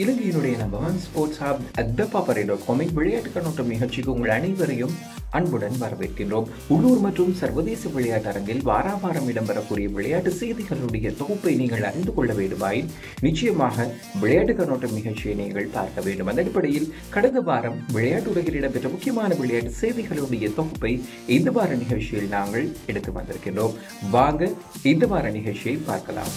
இலங்கையினுடைய number sports hub அக்டப்பாப்பரை dot காமிக் விளையாட்டு கண்ணோட்டம் நிகழ்ச்சிக்கு உங்கள் அனைவரையும் அன்புடன் வரவேற்கின்றோம் உள்ளூர் மற்றும் சர்வதேச விளையாட்டு அரங்கில் வாரா வாரம் இடம்பெறக்கூடிய விளையாட்டு செய்திகளுடைய தொகுப்பை நீங்கள் அறிந்து கொள்ள வேண்டுமாயின் நிச்சயமாக விளையாட்டு கண்ணோட்டம் நிகழ்ச்சியை நீங்கள் பார்க்க வேண்டும் அந்த அடிப்படையில் கடந்த வாரம் விளையாட்டு உலகில் இடம்பெற்ற முக்கியமான விளையாட்டு செய்திகளுடைய தொகுப்பை இந்த வார நிகழ்ச்சியில் நாங்கள் எடுத்து வந்திருக்கின்றோம் வாங்க இந்த வார நிகழ்ச்சியை பார்க்கலாம்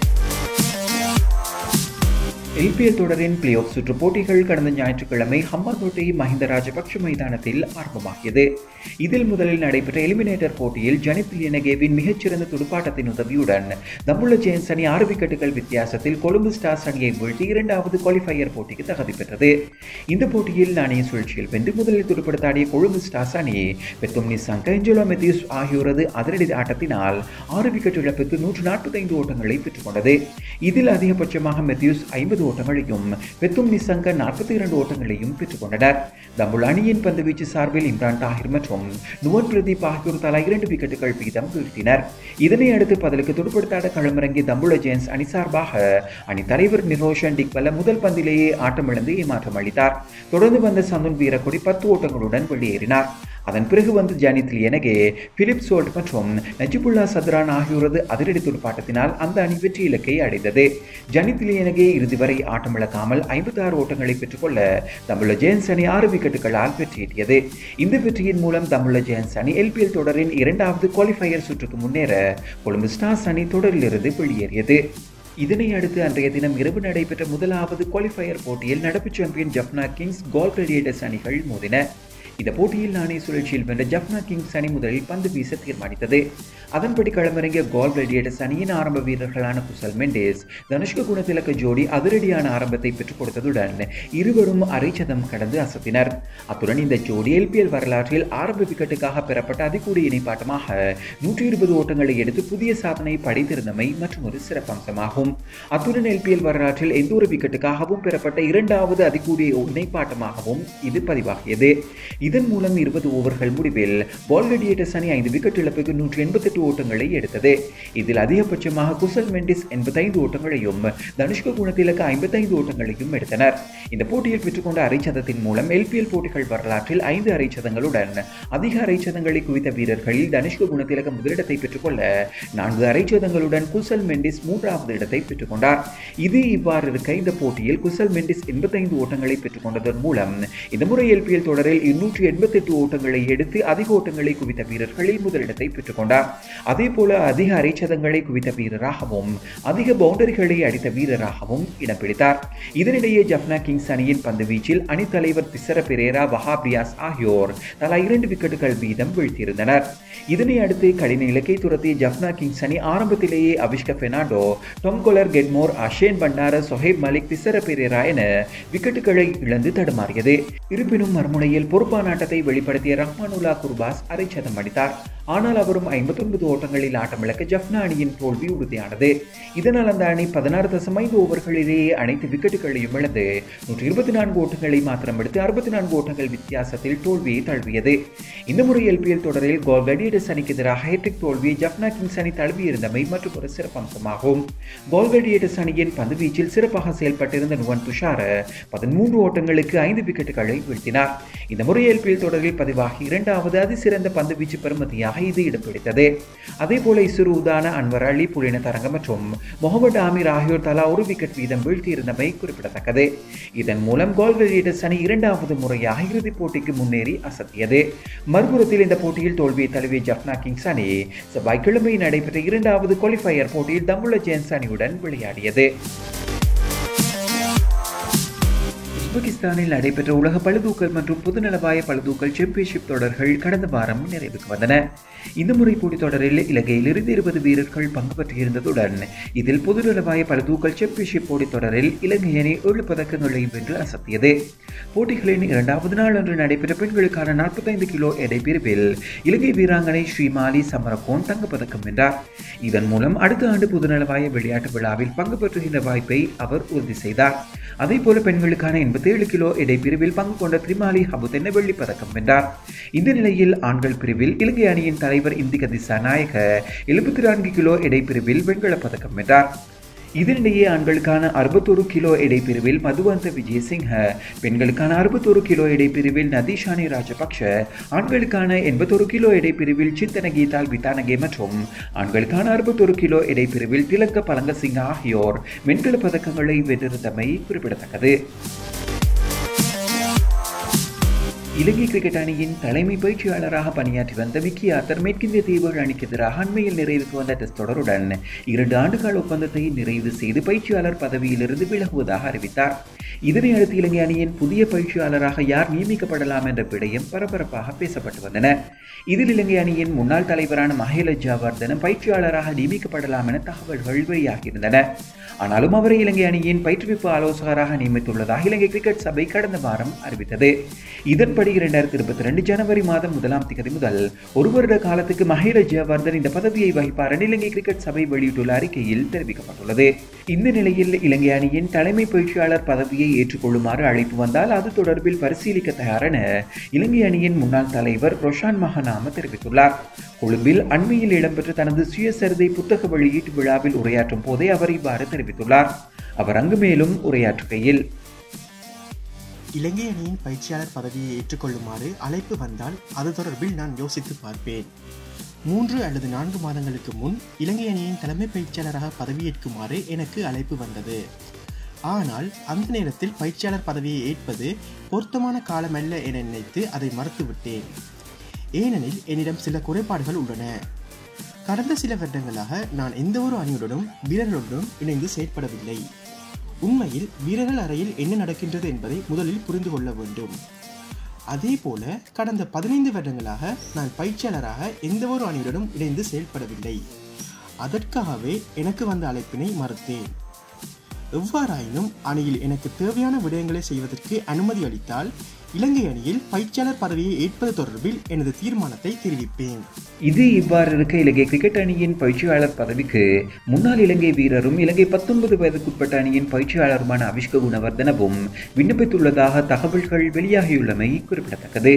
எல்பிஎல் தொடரின் பிளே ஆஃப் சுற்று போட்டிகள் கடந்த ஞாயிற்றுக்கிழமை ஹம்பாந்தோட்டை மஹிந்த ராஜபக்ஷ மைதானத்தில் ஆரம்பமாகியது இதில் முதலில் நடைபெற்ற எலிமினேட்டர் போட்டியில் ஜனித் லியனகேவின் மிகச்சிறந்த துடுப்பாட்டத்தின் உதவியுடன் தம்புள்ள ஜெயின்ஸ் அணி ஆறு விக்கெட்டுகள் வித்தியாசத்தில் கொழும்பு ஸ்டார்ஸ் அணியை வீழ்த்தி இரண்டாவது குவாலிஃபயர் போட்டிக்கு தகுதி பெற்றது இந்த போட்டியில் நாணய சுழற்சியில் வென்று முதலில் துடுப்படுத்தாடிய கொழும்பு ஸ்டார்ஸ் அணி பெத்தும் நிசங்க எஞ்சலோ மெத்தியூஸ் ஆகியோரது அதிரடி ஆட்டத்தினால் ஆறு விக்கெட் இழப்புக்கு நூற்று நாற்பத்தைந்து ஓட்டங்களை பெற்றுக்கொண்டது இதில் அதிகபட்சமாக மெத்தியூஸ் ஐம்பது ஓட்டங்களையும் பெத்தும் நிசங்க நாற்பத்தி இரண்டு ஓட்டங்களையும் பெற்றுக்கொண்டனர் தம்புள் அணியின் பந்து வீச்சு சார்பில் இம்ரான் தாஹிர் மற்றும் நுவன் பிரதீப் ஆகியோர் தலா இரண்டு விக்கெட்டுகள் வீதம் வீழ்த்தினர் இதனை அடுத்து பதிலுக்கு துடுப்படுத்தாட களமிறங்கிய தம்புள ஜெயின்ஸ் அணி சார்பாக அணி தலைவர் நிரோஷன் டிக்வல்ல முதல் பந்திலேயே ஆட்டமிழந்து ஏமாற்றம் அளித்தார் தொடர்ந்து வந்த சந்துன் வீரக்கொடி பத்து ஓட்டங்களுடன் வெளியேறினார் அதன் பிறகு வந்து ஜானித் லியனகே பிலிப் சோல்ட் மற்றும் நஜிபுல்லா சத்ரான் ஆகியோரது அதிரடி துடுப்பாட்டத்தினால் அந்த அணி வெற்றி இலக்கை அடைந்தது ஜனித் லியனகே இறுதி வரை ஆட்டமிழக்காமல் ஐம்பத்தி ஆறு ஓட்டங்களை பெற்றுக்கொள்ள தமிழ ஜெயன்ஸ் அணி ஆறு விக்கெட்டுகளால் வெற்றியீட்டியது இந்த வெற்றியின் மூலம் தமிழ ஜெயன்ஸ் அணி எல்பிஎல் தொடரின் இரண்டாவது குவாலிஃபயர் சுற்றுக்கு முன்னேற கொழும்பு ஸ்டார்ஸ் அணி தொடரிலிருந்து வெளியேறியது இதனை அடுத்து அன்றைய தினம் இரவு நடைபெற்ற முதலாவது குவாலிஃபயர் போட்டியில் நடப்பு champion Jaffna Kings Galle Gladiators அணிகள் மோதின இந்த போட்டியில் நாணய சுழற்சியில் வென்ற ஜப்னா கிங்ஸ் அணி முதலில் பந்து வீச தீர்மானித்தது அதன்படி களமிறங்கிய கோல் கிளேடியேட்டர்ஸ் அணியின் ஆரம்ப வீரர்களான குசல் மெண்டேஸ் தனுஷ்க குணத்திலக்க ஜோடி அதிரடியான ஆரம்பத்தை பெற்றுக் கொடுத்ததுடன் இருவரும் அரைச்சதம் கடந்து அசத்தினர் அத்துடன் இந்த ஜோடி எல்பிஎல் வரலாற்றில் ஆரம்ப விக்கெட்டுக்காக பெறப்பட்ட அதிகூடிய இணைப்பாட்டமாக நூற்றி இருபது ஓட்டங்களை எடுத்து புதிய சாதனை படைத்திருந்தமை மற்றும் ஒரு சிறப்பம்சமாகும் அத்துடன் எல்பிஎல் வரலாற்றில் எந்த ஒரு விக்கெட்டுக்காகவும் பெறப்பட்ட இரண்டாவது அதிகூடிய இணைப்பாட்டமாகவும் இது பதிவாகியது இதன் மூலம் இருபது ஓவர்கள் முடிவில் பால் கிளேடியேட்டர்ஸ் அணி ஐந்து விக்கெட் இழப்புக்கு நூற்றி எண்பத்தெட்டு ஓட்டங்களை எடுத்தது இதில் அதிகபட்சமாக குசல் மெண்டிஸ் எண்பத்தைந்து ஓட்டங்களையும் தனுஷ்க குணத்திலக்கு ஐம்பத்தைந்து ஓட்டங்களையும் எடுத்தனர் இந்த போட்டியில் பெற்றுக்கொண்ட அரைச்சதத்தின் மூலம் எல்பிஎல் போட்டிகள் வரலாற்றில் ஐந்து அரைச்சதங்களுடன் அதிக அரைச்சதங்களை குவித்த வீரர்களில் தனுஷ்க குணத்திலக்க முதலிடத்தை பெற்றுக்கொள்ள நான்கு அரைச்சதங்களுடன் குசல் மெண்டிஸ் மூன்றாவது இடத்தை பெற்றுக்கொண்டார் இது இவ்வாறு இருக்க இந்த போட்டியில் குசல் மெண்டிஸ் எண்பத்தைந்து ஓட்டங்களை பெற்றுக்கொண்டதன் மூலம் இந்த முறை எல்பிஎல் தொடரில் இருநூற்றி எண்பத்தெட்டு ஓட்டங்களை எடுத்து அதிக ஓட்டங்களை குவித்த வீரர்களில் முதலிடத்தை பெற்றுக்கொண்டார் அதே போல அதிக அரைச்சதங்களை குவித்த வீரராகவும் அதிக பவுண்டரிகளை அடித்த வீரராகவும் இடம் பிடித்தார் இதனிடையே ஜப்னா கிங்ஸ் அணியின் பந்து வீச்சில் அணித்தலைவர் திசர பெரேரா வஹாபியாஸ் ஆகியோர் தலா இரண்டு விக்கெட்டுகள் வீதம் வீழ்த்தியிருந்தனர் இதனை அடுத்து கடின இலக்கை துரத்திய ஜப்னா கிங்ஸ் அணி ஆரம்பத்திலேயே Avishka Fernando Tom Kohler Cadmore Ashen Bandara Shoaib Malik Thisara Perera என விக்கெட்டுகளை இழந்து தடுமாறியது இருப்பினும் மறுமுனையில் பொறுப்பான ஆட்டத்தை வெளிப்படுத்திய ரஹ்மானுல்லா குர்பாஸ் அரைச்சதம் அடித்தார் ஆனால் அவரும் ஐம்பத்தொன்பது ஓட்டங்களில் ஆட்டமிழக்க ஜப்னா அணியின் தோல்வி உறுதியானது இதனால் அந்த அணி பதினாறு தசம் ஐந்து ஓவர்களிலேயே அனைத்து விக்கெட்டுகளையும் இழந்து நூற்றி இருபத்தி நான்கு ஓட்டங்களை மாத்திரம் எடுத்து அறுபத்தி நான்கு ஓட்டங்கள் வித்தியாசத்தில் தோல்வியை தழுவியது இந்த முறை எல்பிஎல் தொடரில் கோல் கடியடஸ் அணிக்கு எதிராக ஹேட்ரிக் தோல்வியை ஜப்னா கிங்ஸ் அணி தழுவியிருந்தமை மற்றும் ஒரு சிறப்பம்சமாகும் கோல் கடியடஸ் அணியின் பந்து வீச்சில் சிறப்பாக செயல்பட்டிருந்த நுவன் துஷார பதிமூன்று ஓட்டங்களுக்கு ஐந்து விக்கெட்டுகளை வீழ்த்தினார் இந்த முறை எல்பிஎல் தொடரில் பதிவாகி இரண்டாவது அதிசிறந்த பந்து வீச்சு பெறுமதியாக இது இடம் பிடித்தது அதே போல இசுரு உதான அன்வர் அலி புலின தரங்க மற்றும் முகமது ஆமீர் ஆகியோர் தலா ஒரு விக்கெட் வீதம் வீழ்த்தியிருந்தமை குறிப்பிடத்தக்கது இதன் மூலம் கோல் கிளேடியர்ஸ் அணி இரண்டாவது முறையாக இறுதிப் போட்டிக்கு முன்னேறி அசத்தியது மறுபுறத்தில் இந்த போட்டியில் தோல்வியை தழுவிய ஜப்னா கிங்ஸ் அணி செவ்வாய்க்கிழமை நடைபெற்ற இரண்டாவது குவாலிஃபயர் போட்டியில் தம்புள்ள ஜெயின்ஸ் அணியுடன் விளையாடியது உஸ்பெகிஸ்தானில் நடைபெற்ற உலக பழுதூக்கல் மற்றும் பொதுநலவாய பழுதூக்கல் சாம்பியன்ஷிப் தொடர்கள் கடந்த வாரம் நிறைவுக்கு வந்தன இந்த முறை போட்டித் தொடரில் இலங்கையில் இருந்து இருபது வீரர்கள் பங்கு பெற்றிருந்ததுடன் இதில் பொதுநலவாய பழுதூக்கல் சாம்பியன்ஷிப் போட்டித் தொடரில் இலங்கை அணி ஏழு பதக்கங்களை வென்று அசத்தியது போட்டிகளின் இரண்டாவது நாள் அன்று நடைபெற்ற பெண்களுக்கான நாற்பத்தைந்து கிலோ எடை பிரிவில் இலங்கை வீராங்கனை ஸ்ரீமாலி சமரகோன் தங்கப்பதக்கம் வென்றார் இதன் மூலம் அடுத்த ஆண்டு பொதுநலவாய விளையாட்டு விழாவில் பங்கு பெற்றுகின்ற வாய்ப்பை அவர் உறுதி செய்தார் அதே போல பெண்களுக்கான எண்பத்தேழு கிலோ எடை பிரிவில் பங்கு கொண்ட திரிமாலி ஹபுதென்ன வெள்ளி பதக்கம் வென்றார் இந்த நிலையில் ஆண்கள் பிரிவில் இலங்கை அணியின் தலைவர் இந்திக திசா நாயக எழுபத்தி நான்கு கிலோ எடை பிரிவில் வெண்கலப் பதக்கம் வென்றார் இதனிடையே ஆண்களுக்கான அறுபத்தொரு கிலோ எடை பிரிவில் மதுவந்த விஜயசிங்க பெண்களுக்கான அறுபத்தொரு கிலோ எடை பிரிவில் நதீஷானி ராஜபக்ஷ ஆண்களுக்கான எண்பத்தொரு கிலோ எடை பிரிவில் சிந்தன கீதால் வித்தானகே மற்றும் ஆண்களுக்கான அறுபத்தொரு கிலோ எடை பிரிவில் திலங்க பலங்கசிங்க ஆகியோர் வெண்கல பதக்கங்களை வென்றிருந்தமை குறிப்பிடத்தக்கது இலங்கை கிரிக்கெட் அணியின் தலைமை பயிற்சியாளராக பணியாற்றி வந்த விக்கி ஆத்தர் மேற்கிந்திய தீவுகள் அணிக்கு எதிராக அண்மையில் நிறைவுக்கு வந்த டெஸ்ட் தொடருடன் இரண்டு ஆண்டுகால ஒப்பந்தத்தை நிறைவு செய்து பயிற்சியாளர் பதவியிலிருந்து விலகுவதாக அறிவித்தார் இதனை அடுத்து இலங்கை அணியின் புதிய பயிற்சியாளராக யார் நியமிக்கப்படலாம் என்ற விடயம் பரபரப்பாக பேசப்பட்டு வந்தன இதில் இலங்கை அணியின் முன்னாள் தலைவரான மஹேல ஜாவர்தனம் பயிற்சியாளராக நியமிக்கப்படலாம் என தகவல்கள் வெளியாகியிருந்தன ஆனாலும் அவரை இலங்கை அணியின் பயிற்றுவிப்பு ஆலோசகராக நியமித்துள்ளதாக இலங்கை கிரிக்கெட் சபை கடந்த வாரம் அறிவித்தது இதன்படி இரண்டாயிரத்தி இருபத்தி ரெண்டு ஜனவரி மாதம் முதலாம் தேதி முதல் ஒரு வருட காலத்துக்கு மஹேல ஜெயவர்தன் இந்த பதவியை வகிப்பார் என இலங்கை கிரிக்கெட் சபை வெளியிட்டுள்ள அறிக்கையில் தெரிவிக்கப்பட்டுள்ளது இந்த நிலையில் இலங்கை அணியின் தலைமை பயிற்சியாளர் பதவியை ஏற்றுக்கொள்ளுமாறு அழைப்பு வந்தால் அது தொடர்பில் பரிசீலிக்க தயார் என இலங்கை அணியின் முன்னாள் தலைவர் ரொஷான் மகனாம தெரிவித்துள்ளார் கொழும்பில் அண்மையில் இடம்பெற்ற தனது சுயசரிதை புத்தக வெளியீட்டு விழாவில் உரையாற்றும் போதே அவர் இவ்வாறு தெரிவித்துள்ளார் அவர் அங்கு மேலும் உரையாற்றுகையில் இலங்கை அணியின் பயிற்சியாளர் பதவியை ஏற்றுக்கொள்ளுமாறு அழைப்பு வந்தால் அது தொடர்பில் நான் யோசித்து பார்ப்பேன் மூன்று அல்லது நான்கு மாதங்களுக்கு முன் இலங்கை அணியின் தலைமை பயிற்சியாளராக பதவியேற்குமாறு எனக்கு அழைப்பு வந்தது ஆனால் அந்த நேரத்தில் பயிற்சியாளர் பதவியை ஏற்பது பொருத்தமான காலமல்ல என நினைத்து அதை மறுத்துவிட்டேன் ஏனெனில் என்னிடம் சில குறைபாடுகள் உள்ளன கடந்த சில வருடங்களாக நான் எந்த ஒரு அணியுடனும் வீரர்களுடனும் இணைந்து செயற்படவில்லை உண்மையில் வீரர்கள் அறையில் என்ன நடக்கின்றது என்பதை முதலில் புரிந்து கொள்ள வேண்டும் அதே போல கடந்த பதினைந்து வருடங்களாக நான் பயிற்சியாளராக எந்த ஒரு அணியுடனும் இணைந்து செயல்படவில்லை அதற்காகவே எனக்கு வந்த அழைப்பினை மறுத்தேன் எவ்வாறாயினும் அணியில் எனக்கு தேவையான விடயங்களை செய்வதற்கு அனுமதி அளித்தால் இலங்கை அணியில் பயிற்சியாளர் பதவியை ஏற்பது தொடர்பில் எனது தீர்மானத்தை தெரிவிப்பேன் இது இவ்வாறு இருக்க இலங்கை கிரிக்கெட் அணியின் பயிற்சியாளர் பதவிக்கு முன்னாள் இலங்கை வீரரும் இலங்கை பத்தொன்பது வயதுக்குட்பட்ட அணியின் பயிற்சியாளருமான அவிஷ்க குணவர்தனவும் விண்ணப்பித்துள்ளதாக தகவல்கள் வெளியாகியுள்ளமை குறிப்பிடத்தக்கது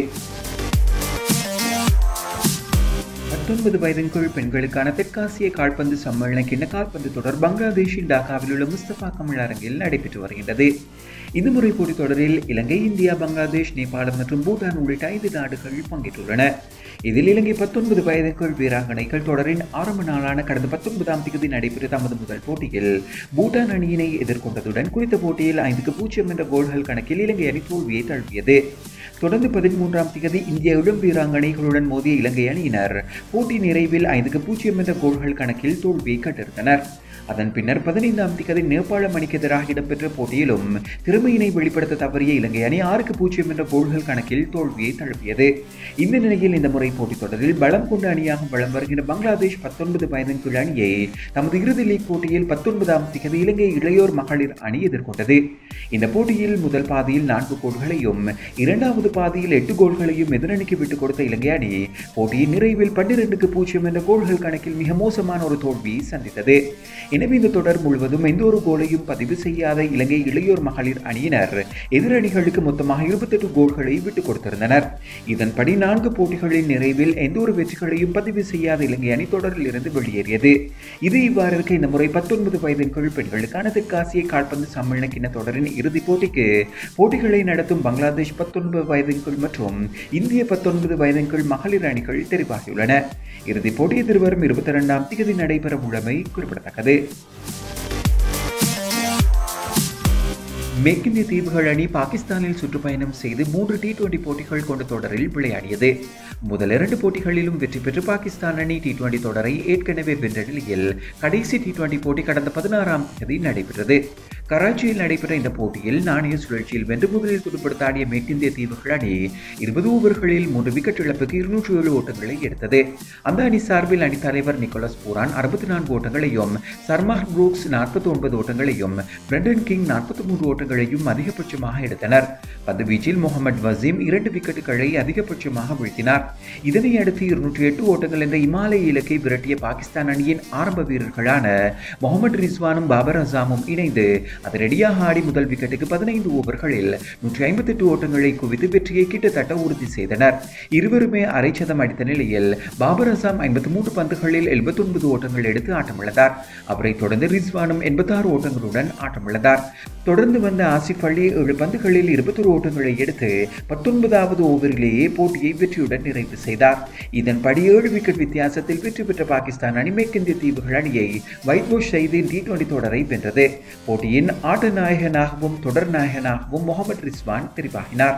பத்தொன்பது வயதிற்குள் பெண்களுக்கான தெற்காசிய கால்பந்து சம்மேளன கிண்ண கால்பந்து தொடர் பங்களாதேஷின் டாக்காவில் உள்ள முஸ்தபா கமல் அரங்கில் நடைபெற்று வருகின்றது இந்த முறை போட்டித் தொடரில் இலங்கை இந்தியா பங்களாதேஷ் நேபாளம் மற்றும் பூட்டான் உள்ளிட்ட ஐந்து நாடுகள் பங்கேற்றுள்ளன இதில் இலங்கை பத்தொன்பது வயதிற்குள் வீராங்கனைகள் தொடரின் ஆரம்ப நாளான கடந்த பத்தொன்பதாம் தேதி நடைபெற்ற தமது முதல் போட்டியில் பூட்டான் அணியினை எதிர்கொண்டதுடன் குறித்த போட்டியில் ஐந்துக்கு பூஜ்ஜியம் என்ற கோல்கள் கணக்கில் இலங்கை அணி தோல்வியை தழுவியது தொடர்ந்து பதிமூன்றாம் தேதி இந்திய இளம் வீராங்கனைகளுடன் மோதிய இலங்கை அணியினர் போட்டி நிறைவில் ஐந்துக்கு பூஜ்ஜியம் என்ற கோல்கள் கணக்கில் தோல்வியை கண்டிருந்தனர் அதன் பின்னர் பதினைந்தாம் திகதி நேபாளம் அணிக்கு எதிராக இடம்பெற்ற போட்டியிலும் திறமையினை வெளிப்படுத்த தவறிய இலங்கை அணி ஆறுக்கு பூஜ்ஜியம் என்ற கோல்கள் கணக்கில் தோல்வியை தழுவியது இந்த நிலையில் இந்த முறை போட்டித் தொடரில் பலம் கொண்ட அணியாக வலம் வருகின்ற பங்களாதேஷ் பத்தொன்பது வயதின் கீழ் அணியை தமது இறுதி லீக் போட்டியில் பத்தொன்பதாம் திகதி இலங்கை இளையோர் மகளிர் அணி எதிர்கொண்டது இந்த போட்டியில் முதல் பாதியில் நான்கு கோல்களையும் இரண்டாவது பாதியில் எட்டு கோல்களையும் எதிரணிக்கு விட்டுக் கொடுத்த இலங்கை அணி போட்டியின் நிறைவில் பன்னிரண்டுக்கு பூஜ்ஜியம் என்ற கோல்கள் கணக்கில் மிக மோசமான ஒரு தோல்வியை சந்தித்தது எனவே இந்த தொடர் முழுவதும் எந்த ஒரு கோலையும் பதிவு செய்யாத இலங்கை இளையோர் மகளிர் அணியினர் எதிரணிகளுக்கு மொத்தமாக இருபத்தெட்டு கோல்களை விட்டுக் கொடுத்திருந்தனர் இதன்படி நான்கு போட்டிகளின் நிறைவில் எந்த ஒரு வெற்றிகளையும் பதிவு செய்யாத இலங்கை அணி தொடரில் இருந்து வெளியேறியது இது இவ்வாறு இருக்க இந்த முறை பத்தொன்பது வயதின் கீழ் பெண்களுக்கான தெற்காசிய கால்பந்து சம்மேளன கிண்ண தொடரின் இறுதிப் போட்டிக்கு போட்டிகளை நடத்தும் பங்களாதேஷ் பத்தொன்பது வயதின் கீழ் மற்றும் இந்திய பத்தொன்பது வயதின் கீழ் மகளிர் அணிகள் தெரிவாகியுள்ளன இறுதிப் போட்டி எதிர்வரும் இருபத்தி இரண்டாம் தேதி நடைபெற உள்ளமை குறிப்பிடத்தக்கது மேற்கிந்திய தீவுகள் அணி பாகிஸ்தானில் சுற்றுப்பயணம் செய்து மூன்று டி டுவெண்டி போட்டிகள் கொண்ட தொடரில் விளையாடியது முதல் இரண்டு போட்டிகளிலும் வெற்றி பெற்று பாகிஸ்தான் அணி டி டுவெண்டி தொடரை ஏற்கனவே வென்ற நிலையில் கடைசி டி டுவெண்டி போட்டி கடந்த பதினாறாம் தேதி நடைபெற்றது கராச்சியில் நடைபெற்ற இந்த போட்டியில் நாணய சுழற்சியில் வென்று முதலில் துடுப்படுத்தாடிய மேற்கிந்திய தீவுகள் அணி இருபது ஓவர்களில் மூன்று விக்கெட் இழப்புக்கு இருநூற்றி ஏழு ஓட்டங்களை எடுத்தது அந்த அணி சார்பில் அணித் தலைவர் நிக்கோலஸ் பூரான் அறுபத்தி நான்கு ஓட்டங்களையும் சர்மார் புரூக்ஸ் நாற்பத்தி ஒன்பது ஓட்டங்களையும் பிரண்டன் கிங் நாற்பத்தி மூன்று ஓட்டங்களையும் அதிகபட்சமாக எடுத்தனர் பந்து வீச்சில் முகமது வசீம் இரண்டு விக்கெட்டுகளை அதிகபட்சமாக வீழ்த்தினார் இதனை அடுத்து இருநூற்றி எட்டு ஓட்டங்கள் என்ற இமாலய இலக்கை விரட்டிய பாகிஸ்தான் அணியின் ஆரம்ப வீரர்களான முகமது ரிஸ்வானும் பாபர் அசாமும் இணைந்து அதிரடியாக ஆடி முதல் விக்கெட்டுக்கு பதினைந்து ஓவர்களில் நூற்றி ஐம்பத்தெட்டு ஓட்டங்களை குவித்து வெற்றியை கிட்டத்தட்ட உறுதி செய்தனர் இருவருமே அரைச்சதம் அடித்த நிலையில் பாபர் அசாம் ஐம்பத்தி மூன்று பந்துகளில் எழுபத்தொன்பது ஓட்டங்கள் எடுத்து ஆட்டமிழந்தார் அவரைத் தொடர்ந்து ரிஸ்வானும் எண்பத்தாறு ஓட்டங்களுடன் ஆட்டமிழந்தார் தொடர்ந்து வந்த ஆசிப் அலி ஏழு பந்துகளில் இருபத்தொரு ஓட்டங்களை எடுத்து பத்தொன்பதாவது ஓவரிலேயே போட்டியை வெற்றியுடன் நிறைவு செய்தார் இதன்படி ஏழு விக்கெட் வித்தியாசத்தில் வெற்றி பெற்ற பாகிஸ்தான் அணி மேற்கிந்திய தீவுகள் அணியை ஒயிட் வாஷ் செய்து டி டுவெண்டி தொடரை வென்றது போட்டியின் ஆட்ட நாயகனாகவும் தொடர் நாயகனாகவும் முகமது ரிஸ்வான் தெரிவாகினார்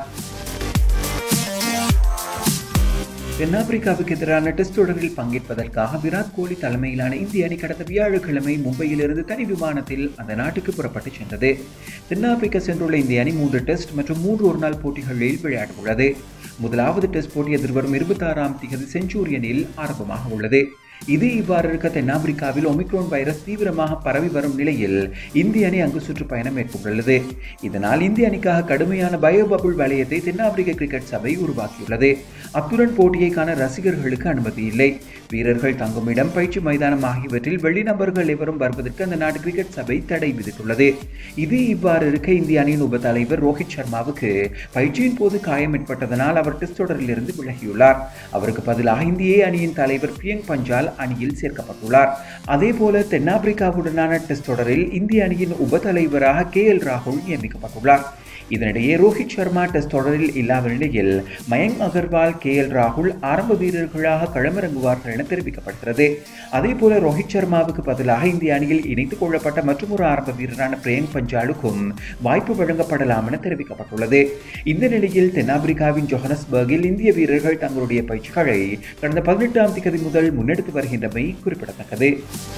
தென்னாப்பிரிக்காவுக்கு எதிரான டெஸ்ட் தொடரில் பங்கேற்பதற்காக விராட் கோலி தலைமையிலான இந்திய அணி கடந்த வியாழக்கிழமை மும்பையிலிருந்து தனி விமானத்தில் அந்த நாட்டுக்கு புறப்பட்டு சென்றது தென்னாப்பிரிக்கா சென்றுள்ள இந்திய அணி மூன்று டெஸ்ட் மற்றும் மூன்று ஒருநாள் போட்டிகளில் விளையாட உள்ளது முதலாவது டெஸ்ட் போட்டி எதிர்வரும் இருபத்தாறாம் தேதி செஞ்சுரியனில் ஆரம்பமாக உள்ளது இது இவ்வாறு இருக்க தென்னாப்பிரிக்காவில் ஒமிக்ரோன் வைரஸ் தீவிரமாக பரவி வரும் நிலையில் இந்திய அணி அங்கு சுற்றுப்பயணம் மேற்கொண்டுள்ளது இதனால் இந்திய அணிக்காக கடுமையான பயோ பபுள் வலயத்தை தென்னாப்பிரிக்க கிரிக்கெட் சபை உருவாக்கியுள்ளது அத்துடன் போட்டியை காண ரசிகர்களுக்கு அனுமதி இல்லை வீரர்கள் தங்கும் இடம் பயிற்சி மைதானம் ஆகியவற்றில் வெளிநபர்கள் எவரும் வருவதற்கு அந்த நாட்டு கிரிக்கெட் சபை தடை விதித்துள்ளது இது இவ்வாறு இருக்க இந்திய அணியின் உப தலைவர் ரோஹித் சர்மாவுக்கு பயிற்சியின் போது காயம் ஏற்பட்டதனால் அவர் டெஸ்ட் தொடரிலிருந்து விலகியுள்ளார் அவருக்கு பதிலாக இந்திய அணியின் தலைவர் பிரியங்க் பஞ்சால் அணியில் சேர்க்கப்பட்டுள்ளார் அதே போல தென்னாப்பிரிக்காவுடனான டெஸ்ட் தொடரில் இந்திய அணியின் உப தலைவராக கே எல் ராகுல் நியமிக்கப்பட்டுள்ளார் இதனிடையே ரோஹித் சர்மா டெஸ்ட் தொடரில் இல்லாத நிலையில் மயங்க் அகர்வால் கே எல் ராகுல் ஆரம்ப வீரர்களாக களமிறங்குவார்கள் என தெரிவிக்கப்படுகிறது அதே போல ரோஹித் சர்மாவுக்கு பதிலாக இந்திய அணியில் இணைத்துக் கொள்ளப்பட்ட மற்றொரு ஆரம்ப வீரரான பிரியங்க் பஞ்சாலுக்கும் வாய்ப்பு வழங்கப்படலாம் என தெரிவிக்கப்பட்டுள்ளது இந்த நிலையில் தென்னாப்பிரிக்காவின் ஜொஹனஸ்பர்கில் இந்திய வீரர்கள் தங்களுடைய பயிற்சிகளை கடந்த பதினெட்டாம் தேதி முதல் முன்னெடுத்து வருகின்றமை குறிப்பிடத்தக்கது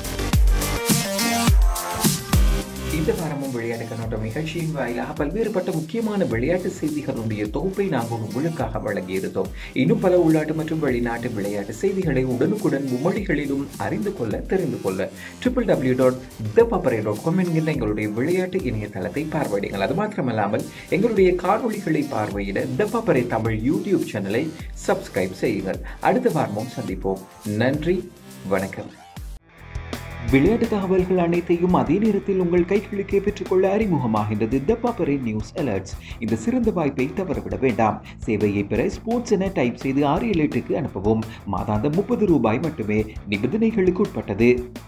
இந்த வாரமும் விளையாட்டு கண்ணோட்டம் நிகழ்ச்சியின் வாயிலாக பல்வேறுபட்ட முக்கியமான விளையாட்டு செய்திகளுடைய தொகுப்பை நாங்கள் உங்களுக்காக வழங்கியிருந்தோம் இன்னும் பல உள்நாட்டு மற்றும் வெளிநாட்டு விளையாட்டு செய்திகளை உடனுக்குடன் மும்மொழிகளிலும் அறிந்து கொள்ள தெரிந்து கொள்ள triple W dot Thapparai dot com என்கின்ற எங்களுடைய விளையாட்டு இணையதளத்தை பார்வையிடுங்கள் அது மாத்திரமல்லாமல் எங்களுடைய காணொளிகளை பார்வையிட தப்பரை தமிழ் யூடியூப் சேனலை சப்ஸ்கிரைப் செய்யுங்கள் அடுத்த வாரமும் சந்திப்போம் நன்றி வணக்கம் விளையாட்டு தகவல்கள் அனைத்தையும் அதே நேரத்தில் உங்கள் கைகளுக்கே பெற்றுக்கொள்ள அறிமுகமாகின்றது த பாப்பரே நியூஸ் அலர்ட்ஸ் இந்த சிறந்த வாய்ப்பை தவறவிட வேண்டாம் சேவையை பெற ஸ்போர்ட்ஸ் என டைப் செய்து ஆறு ஏழு எட்டுக்கு அனுப்பவும் மாதாந்தம் முப்பது ரூபாய் மட்டுமே நிபந்தனைகளுக்கு உட்பட்டது